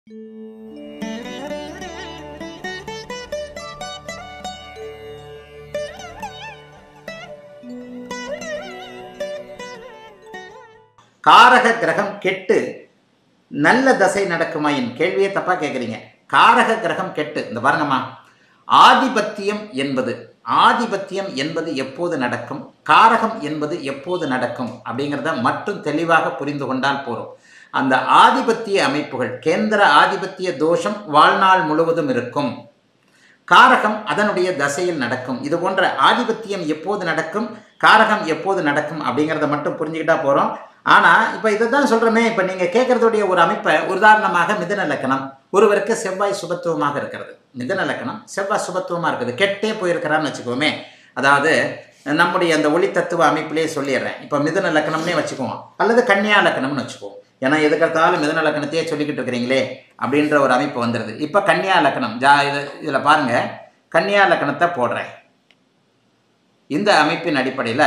காரக கிரகம் கெட்டு நல்ல தசை நடக்குமா என் கேள்வியே தப்பா கேட்குறீங்க காரக கிரகம் கெட்டு இந்த பாருங்கம்மா ஆதிபத்தியம் என்பது ஆதிபத்தியம் என்பது எப்போது நடக்கும் காரகம் என்பது எப்போது நடக்கும் அப்படிங்கிறத மட்டும் தெளிவாக புரிந்து கொண்டால் போதும் அந்த ஆதிபத்திய அமைப்புகள் கேந்திர ஆதிபத்திய தோஷம் வாழ்நாள் முழுவதும் இருக்கும் காரகம் அதனுடைய தசையில் நடக்கும் இது போன்ற ஆதிபத்தியம் எப்போது நடக்கும் காரகம் எப்போது நடக்கும் அப்படிங்கிறத மட்டும் புரிஞ்சுக்கிட்டா போகிறோம் ஆனால் இப்போ இதை தான் சொல்கிறோமே இப்போ நீங்கள் கேட்குறதுடைய ஒரு அமைப்பை உதாரணமாக மிதன லக்கணம் ஒருவருக்கு செவ்வாய் சுபத்துவமாக இருக்கிறது மிதன லக்கணம் செவ்வாய் சுபத்துவமாக இருக்குது கெட்டே போயிருக்கிறான்னு வச்சுக்கோமே அதாவது நம்முடைய அந்த ஒளி தத்துவ அமைப்பிலே சொல்லிடுறேன் இப்போ மிதன லக்கணம்னே வச்சுக்குவோம் அல்லது கன்னியா லக்கணம்னு வச்சுக்குவோம் ஏன்னா எதுக்கெடுத்தாலும் மிதன லக்கணத்தையே சொல்லிக்கிட்டு இருக்கிறீங்களே அப்படின்ற ஒரு அமைப்பு வந்துடுது இப்போ கன்னியா லக்கணம் ஜா இது இதில் பாருங்கள் கன்னியா லக்கணத்தை போடுறேன் இந்த அமைப்பின் அடிப்படையில்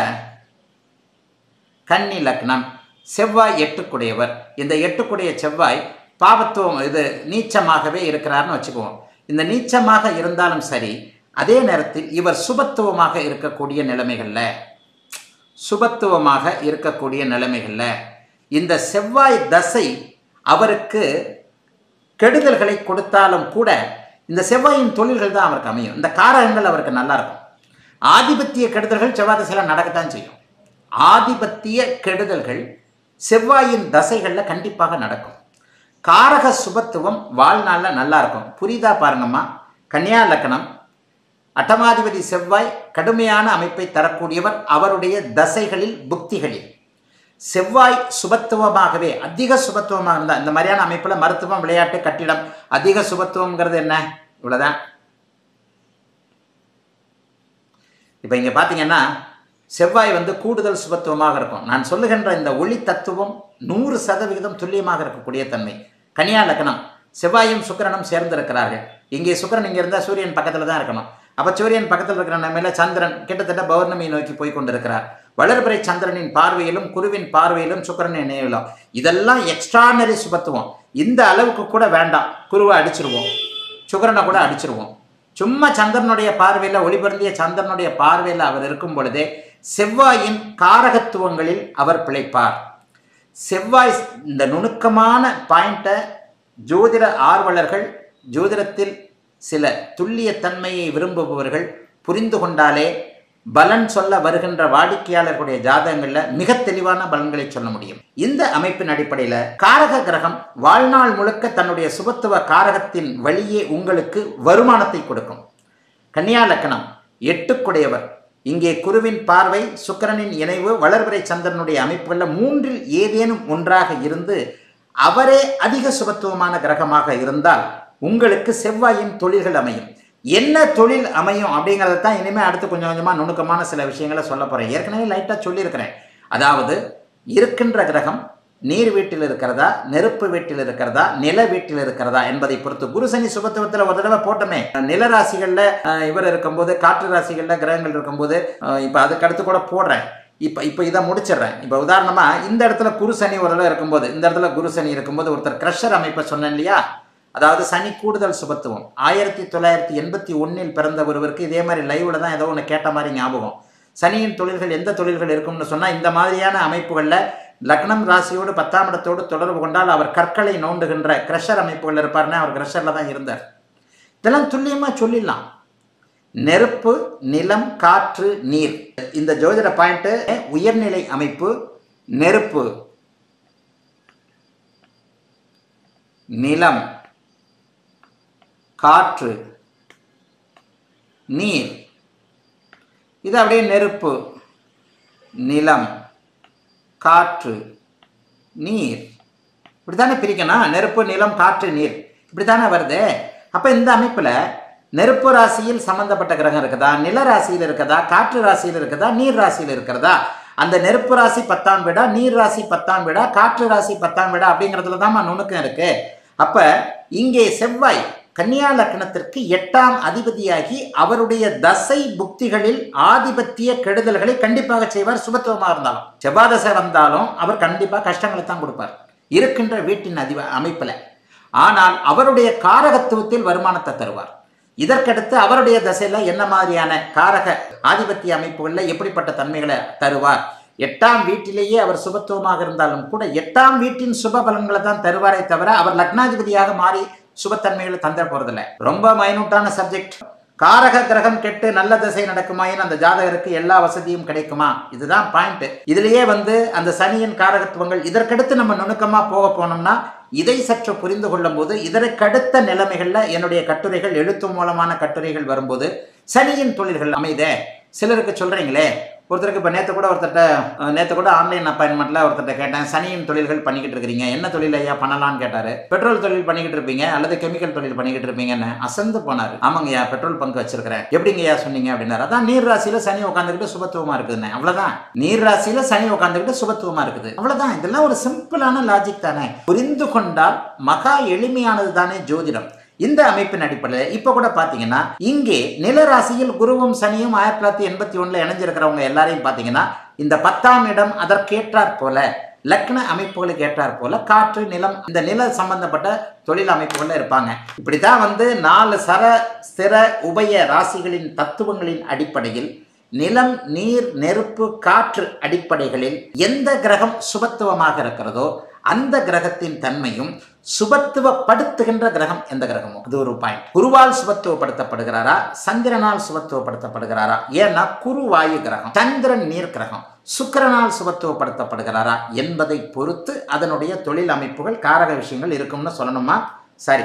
கன்னி லக்னம் செவ்வாய் எட்டுக்குடையவர் இந்த எட்டுக்குடைய செவ்வாய் பாவத்துவம் இது நீச்சமாகவே இருக்கிறார்னு வச்சுக்குவோம் இந்த நீச்சமாக இருந்தாலும் சரி அதே நேரத்தில் இவர் சுபத்துவமாக இருக்கக்கூடிய நிலைமைகளில் சுபத்துவமாக இருக்கக்கூடிய நிலைமைகளில் இந்த செவ்வாய் தசை அவருக்கு கெடுதல்களை கொடுத்தாலும் கூட இந்த செவ்வாயின் தொழில்கள் தான் அவருக்கு அமையும் இந்த காரகங்கள் அவருக்கு நல்லா இருக்கும் ஆதிபத்திய கெடுதல்கள் செவ்வாய் தசையில் நடக்கத்தான் செய்யும் ஆதிபத்திய கெடுதல்கள் செவ்வாயின் தசைகளில் கண்டிப்பாக நடக்கும் காரக சுபத்துவம் வாழ்நாளில் நல்லா இருக்கும் புரியுதா பாருங்கம்மா கன்னியா லக்கணம் அட்டமாதிபதி செவ்வாய் கடுமையான அமைப்பை தரக்கூடியவர் அவருடைய தசைகளில் புக்திகளில் செவ்வாய் சுபத்துவமாகவே அதிக சுபத்துவமாக இருந்தால் இந்த மாதிரியான அமைப்பில் மருத்துவம் விளையாட்டு கட்டிடம் அதிக சுபத்துவங்கிறது என்ன இவ்வளோதான் இப்போ இங்கே பார்த்தீங்கன்னா செவ்வாய் வந்து கூடுதல் சுபத்துவமாக இருக்கும் நான் சொல்லுகின்ற இந்த ஒளி தத்துவம் நூறு சதவிகிதம் துல்லியமாக இருக்கக்கூடிய தன்மை கனியா லக்கணம் செவ்வாயும் சுக்கிரனும் சேர்ந்திருக்கிறார்கள் இங்கே சுக்கிரன் இங்கே இருந்தால் சூரியன் பக்கத்தில் தான் இருக்கணும் அப்போ சூரியன் பக்கத்தில் இருக்கிற நிலைமையில சந்திரன் கிட்டத்தட்ட பௌர்ணமியை நோக்கி போய் கொண்டிருக்கிறார் வளர்பிறை சந்திரனின் பார்வையிலும் குருவின் பார்வையிலும் சுக்கிரன் நினைவிலும் இதெல்லாம் எக்ஸ்ட்ரானரி சுபத்துவம் இந்த அளவுக்கு கூட வேண்டாம் குருவை அடிச்சிருவோம் சுக்கிரனை கூட அடிச்சிருவோம் சும்மா சந்திரனுடைய பார்வையில் ஒளிபருந்திய சந்திரனுடைய பார்வையில் அவர் இருக்கும் பொழுதே செவ்வாயின் காரகத்துவங்களில் அவர் பிழைப்பார் செவ்வாய் இந்த நுணுக்கமான பாயிண்ட்டை ஜோதிட ஆர்வலர்கள் ஜோதிடத்தில் சில துல்லியத்தன்மையை விரும்புபவர்கள் புரிந்து கொண்டாலே பலன் சொல்ல வருகின்ற வாடிக்கையாளர்களுடைய ஜாதகங்களில் மிக தெளிவான பலன்களை சொல்ல முடியும் இந்த அமைப்பின் அடிப்படையில் காரக கிரகம் வாழ்நாள் முழுக்க தன்னுடைய சுபத்துவ காரகத்தின் வழியே உங்களுக்கு வருமானத்தை கொடுக்கும் கன்னியா லக்கணம் எட்டுக்குடையவர் இங்கே குருவின் பார்வை சுக்கிரனின் இணைவு வளர்பிறை சந்திரனுடைய அமைப்புகளில் மூன்றில் ஏதேனும் ஒன்றாக இருந்து அவரே அதிக சுபத்துவமான கிரகமாக இருந்தால் உங்களுக்கு செவ்வாயின் தொழில்கள் அமையும் என்ன தொழில் அமையும் அப்படிங்கிறத தான் இனிமேல் அடுத்து கொஞ்சம் கொஞ்சமாக நுணுக்கமான சில விஷயங்களை சொல்ல போகிறேன் ஏற்கனவே லைட்டாக சொல்லியிருக்கிறேன் அதாவது இருக்கின்ற கிரகம் நீர் வீட்டில் இருக்கிறதா நெருப்பு வீட்டில் இருக்கிறதா நில வீட்டில் இருக்கிறதா என்பதை பொறுத்து குரு சனி சுபத்துவத்தில் ஒரு தடவை போட்டோமே நில ராசிகளில் அஹ், இவர் இருக்கும்போது காற்று ராசிகளில் கிரகங்கள் இருக்கும்போது இப்போ அதுக்கு அடுத்து கூட போடுறேன் இப்போ இப்போ இதை முடிச்சிடுறேன் இப்போ உதாரணமாக இந்த இடத்துல குரு சனி ஒரு தடவை இருக்கும்போது இந்த இடத்துல குரு சனி இருக்கும்போது ஒருத்தர் க்ரஷர் அமைப்பை சொன்னேன் இல்லையா அதாவது சனி கூடுதல் சுபத்துவம் ஆயிரத்தி தொள்ளாயிரத்தி எண்பத்தி ஒன்றில் பிறந்த ஒருவருக்கு இதே மாதிரி லைவ்ல தான் ஏதோ ஒன்று கேட்ட மாதிரி ஞாபகம் சனியின் தொழில்கள் எந்த தொழில்கள் இருக்கும்னு சொன்னால் இந்த மாதிரியான அமைப்புகளில் லக்னம் ராசியோடு பத்தாம் இடத்தோடு தொடர்பு கொண்டால் அவர் கற்களை நோண்டுகின்ற கிரஷர் அமைப்புகள் இருப்பார்னா அவர் கிரஷரில் தான் இருந்தார் இதெல்லாம் துல்லியமாக சொல்லிடலாம் நெருப்பு நிலம் காற்று நீர் இந்த ஜோதிட பாயிண்ட்டு உயர்நிலை அமைப்பு நெருப்பு நிலம் காற்று நீர் இது அப்படியே நெருப்பு நிலம் காற்று நீர் இப்படி தானே பிரிக்கணும் நெருப்பு நிலம் காற்று நீர் இப்படி தானே வருது அப்போ இந்த அமைப்பில் நெருப்பு ராசியில் சம்பந்தப்பட்ட கிரகம் இருக்குதா நில ராசியில் இருக்குதா காற்று ராசியில் இருக்குதா நீர் ராசியில் இருக்கிறதா அந்த நெருப்பு ராசி பத்தாம் விடா நீர் ராசி பத்தாம் விடா காற்று ராசி பத்தாம் விடா அப்படிங்கிறதுல தான் நுணுக்கம் இருக்கு அப்ப இங்கே செவ்வாய் கன்னியா லக்னத்திற்கு எட்டாம் அதிபதியாகி அவருடைய தசை புக்திகளில் ஆதிபத்திய கெடுதல்களை கண்டிப்பாக செய்வார் சுபத்துவமாக இருந்தாலும் செவ்வாய் தசை வந்தாலும் அவர் கண்டிப்பாக கஷ்டங்களை தான் கொடுப்பார் இருக்கின்ற வீட்டின் அதிப அமைப்பில் ஆனால் அவருடைய காரகத்துவத்தில் வருமானத்தை தருவார் இதற்கடுத்து அவருடைய தசையில என்ன மாதிரியான காரக ஆதிபத்திய அமைப்புகளில் எப்படிப்பட்ட தன்மைகளை தருவார் எட்டாம் வீட்டிலேயே அவர் சுபத்துவமாக இருந்தாலும் கூட எட்டாம் வீட்டின் சுப பலன்களை தான் தருவாரே தவிர அவர் லக்னாதிபதியாக மாறி சுபத்தன்மைகளை தந்துட போறதில்ல ரொம்ப மைனூட்டான சப்ஜெக்ட் காரக கிரகம் கெட்டு நல்ல திசை நடக்குமாயின் அந்த ஜாதகருக்கு எல்லா வசதியும் கிடைக்குமா இதுதான் பாயிண்ட் இதுலயே வந்து அந்த சனியின் காரகத்துவங்கள் இதற்கடுத்து நம்ம நுணுக்கமா போக போனோம்னா இதை சற்று புரிந்து கொள்ளும் போது இதற்கடுத்த நிலைமைகள்ல என்னுடைய கட்டுரைகள் எழுத்து மூலமான கட்டுரைகள் வரும்போது சனியின் தொழில்கள் அமைதே சிலருக்கு சொல்றீங்களே ஒருத்தருக்கு இப்போ நேற்று கூட ஒருத்தர்ட்ட நேற்று கூட ஆன்லைன் அப்பாயின்மெண்ட்டில் ஒருத்தர்ட்ட கேட்டேன் சனியின் தொழில்கள் பண்ணிக்கிட்டு இருக்கிறீங்க என்ன தொழில் ஐயா பண்ணலாம்னு கேட்டார் பெட்ரோல் தொழில் பண்ணிக்கிட்டு இருப்பீங்க அல்லது கெமிக்கல் தொழில் பண்ணிக்கிட்டு இருப்பீங்கன்னு அசந்து போனார் ஆமாங்கய்யா பெட்ரோல் பங்கு வச்சிருக்கிறேன் எப்படிங்கய்யா சொன்னீங்க அப்படின்னாரு அதான் நீர் ராசியில் சனி உட்காந்துக்கிட்டு சுபத்துவமாக இருக்குதுண்ணே அவ்வளோதான் நீர் ராசியில் சனி உட்காந்துக்கிட்டு சுபத்துவமாக இருக்குது அவ்வளோதான் இதெல்லாம் ஒரு சிம்பிளான லாஜிக் தானே புரிந்து கொண்டால் மகா எளிமையானது தானே ஜோதிடம் இந்த அமைப்பின் அடிப்படையில் இப்போ கூட பார்த்தீங்கன்னா இங்கே நிலராசியில் குருவும் சனியும் ஆயிரத்தி தொள்ளாயிரத்தி எண்பத்தி ஒன்றில் இணைஞ்சிருக்கிறவங்க எல்லாரையும் பார்த்தீங்கன்னா இந்த பத்தாம் இடம் அதற்கேற்றாற் போல லக்ன அமைப்புகளுக்கு ஏற்றாற் போல காற்று நிலம் இந்த நில சம்பந்தப்பட்ட தொழில் அமைப்புகளில் இருப்பாங்க இப்படித்தான் வந்து நாலு சர ஸ்திர உபய ராசிகளின் தத்துவங்களின் அடிப்படையில் நிலம் நீர் நெருப்பு காற்று அடிப்படைகளில் எந்த கிரகம் சுபத்துவமாக இருக்கிறதோ அந்த கிரகத்தின் தன்மையும் சுபத்துவப்படுத்துகின்ற கிரகம் எந்த கிரகமோ அது ஒரு பாயிண்ட் குருவால் சுபத்துவப்படுத்தப்படுகிறாரா சந்திரனால் சுபத்துவப்படுத்தப்படுகிறாரா ஏன்னா குரு வாயு கிரகம் சந்திரன் நீர் கிரகம் சுக்கிரனால் சுபத்துவப்படுத்தப்படுகிறாரா என்பதை பொறுத்து அதனுடைய தொழில் அமைப்புகள் காரக விஷயங்கள் இருக்கும்னு சொல்லணுமா சரி